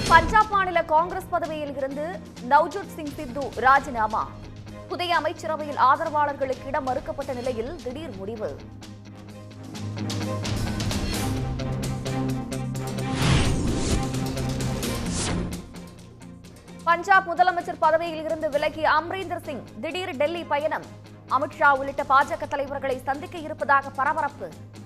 பஞ்சாப் மாநில காங்கிரஸ் பதவியில் இருந்து நவ்ஜோத் சிங் சித்து ராஜினாமா புதிய அமைச்சரவையில் ஆதரவாளர்களுக்கு இடம் மறுக்கப்பட்ட நிலையில் திடீர் முடிவு பஞ்சாப் முதலமைச்சர் பதவியில் இருந்து விலகிய அம்ரீந்தர் சிங் திடீர் டெல்லி பயணம் அமித்ஷா உள்ளிட்ட பாஜக தலைவர்களை சந்திக்க இருப்பதாக பரபரப்பு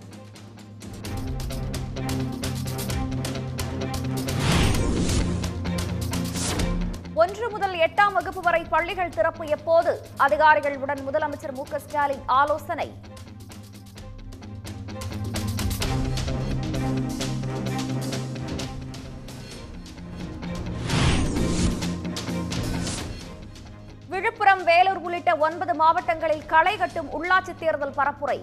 ஒன்று முதல் எட்டாம் வகுப்பு வரை பள்ளிகள் திறப்பு எப்போது அதிகாரிகளுடன் முதலமைச்சர் மு க ஸ்டாலின் ஆலோசனை விழுப்புரம் வேலூர் உள்ளிட்ட ஒன்பது மாவட்டங்களில் களை கட்டும் உள்ளாட்சித் தேர்தல் பரப்புரை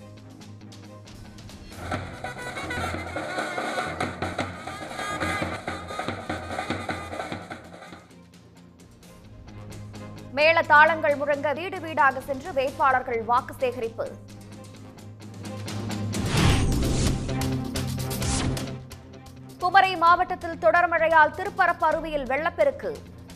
மேள தாளங்கள் முழங்க வீடு வீடாக சென்று வேட்பாளர்கள் வாக்கு சேகரிப்பு குமரி மாவட்டத்தில் தொடர் மழையால் திருப்பரப்பு அருவியில் வெள்ளப்பெருக்கு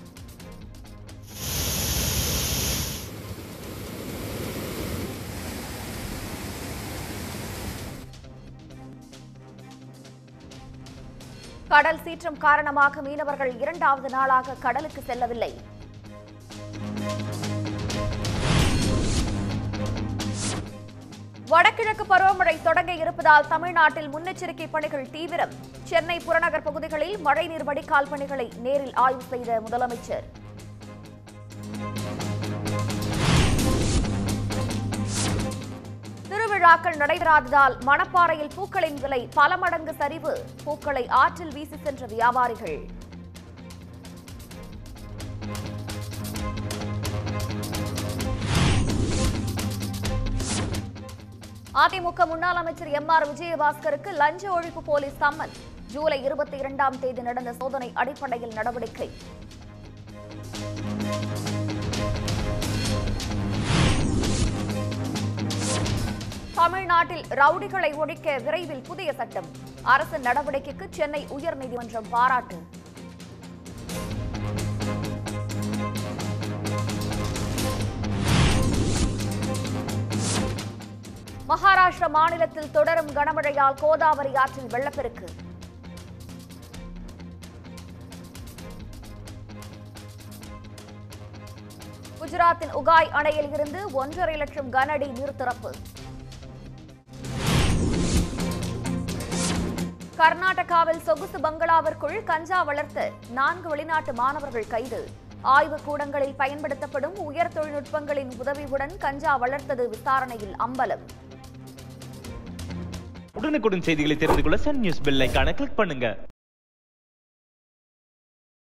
கடல் சீற்றம் காரணமாக மீனவர்கள் இரண்டாவது நாளாக கடலுக்கு செல்லவில்லை வடகிழக்கு பருவமழை தொடங்க இருப்பதால் தமிழ்நாட்டில் முன்னெச்சரிக்கை பணிகள் தீவிரம் சென்னை புறநகர் பகுதிகளில் மழைநீர் வடிகால் பணிகளை நேரில் ஆய்வு செய்த முதலமைச்சர் திருவிழாக்கள் நடைபெறாததால் மணப்பாறையில் பூக்களின் விலை பல மடங்கு சரிவு பூக்களை ஆற்றில் வீசி சென்ற வியாபாரிகள் அதிமுக முன்னாள் அமைச்சர் எம் ஆர் விஜயபாஸ்கருக்கு லஞ்ச ஒழிப்பு போலீஸ் சம்மன் ஜூலை இருபத்தி இரண்டாம் தேதி நடந்த சோதனை அடிப்படையில் நடவடிக்கை தமிழ்நாட்டில் ரவுடிகளை ஒழிக்க விரைவில் புதிய சட்டம் அரசு நடவடிக்கைக்கு சென்னை உயர்நீதிமன்றம் பாராட்டு மகாராஷ்டிரா மாநிலத்தில் தொடரும் கனமழையால் கோதாவரி ஆற்றில் வெள்ளப்பெருக்கு குஜராத்தின் உகாய் அணையில் இருந்து ஒன்றரை லட்சம் கன அடி நீர் திறப்பு கர்நாடகாவில் சொகுசு பங்களாவிற்குள் கஞ்சா வளர்த்த நான்கு வெளிநாட்டு மாணவர்கள் கைது ஆய்வுக் கூடங்களில் பயன்படுத்தப்படும் உயர் தொழில்நுட்பங்களின் உதவியுடன் கஞ்சா வளர்த்தது விசாரணையில் அம்பலம் உடனுக்குடன் செய்திகளை தெரிந்து கொள்ள சன் நியூஸ் பெல் ஐகானை கிளிக் பண்ணுங்க